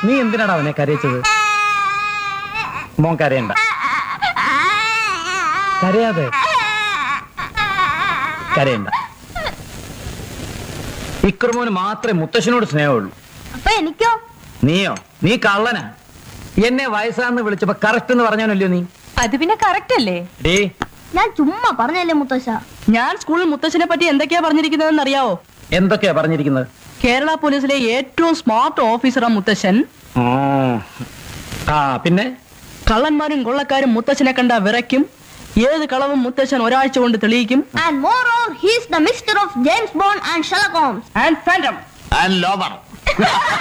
നീ എന്തിനാടാ അവനെ കരയിച്ചത് മോൻ കരയണ്ട കരയാതെ കരയണ്ട ഇക്രമോന് മാത്രമേ മുത്തശ്ശനോട് സ്നേഹമുള്ളൂ അപ്പൊ എനിക്കോ നീയോ നീ കള്ളനാ എന്നെ വയസ്സാന്ന് വിളിച്ചപ്പോ കറക്റ്റ് എന്ന് പറഞ്ഞാനല്ലോ നീ അത് പിന്നെ കറക്റ്റ് അല്ലേ ഡേ ഞാൻ ചുമ്മാ പറഞ്ഞല്ലേ മുത്തശ്ശ ഞാൻ സ്കൂളിൽ മുത്തച്ഛനെ പറ്റി എന്തൊക്കെയാ പറഞ്ഞിരിക്കുന്നതെന്ന് അറിയാവോ എന്തൊക്കെയാ പറഞ്ഞിരിക്കുന്നത് കേരള പോലീസിലെ ഏറ്റവും സ്മാർട്ട് ഓഫീസറാ മുത്തച്ഛൻ ആ. ആ പിന്നെ കള്ളന്മാരും കൊള്ളക്കാരും മുത്തച്ഛനെ കണ്ട വിറയ്ക്കും ഏത് കളവും മുത്തച്ഛൻ ഒരാഴ്ച കൊണ്ട് തെളിയിക്കും and more or he's the mister of James Bond and Sherlock Holmes and fandom lower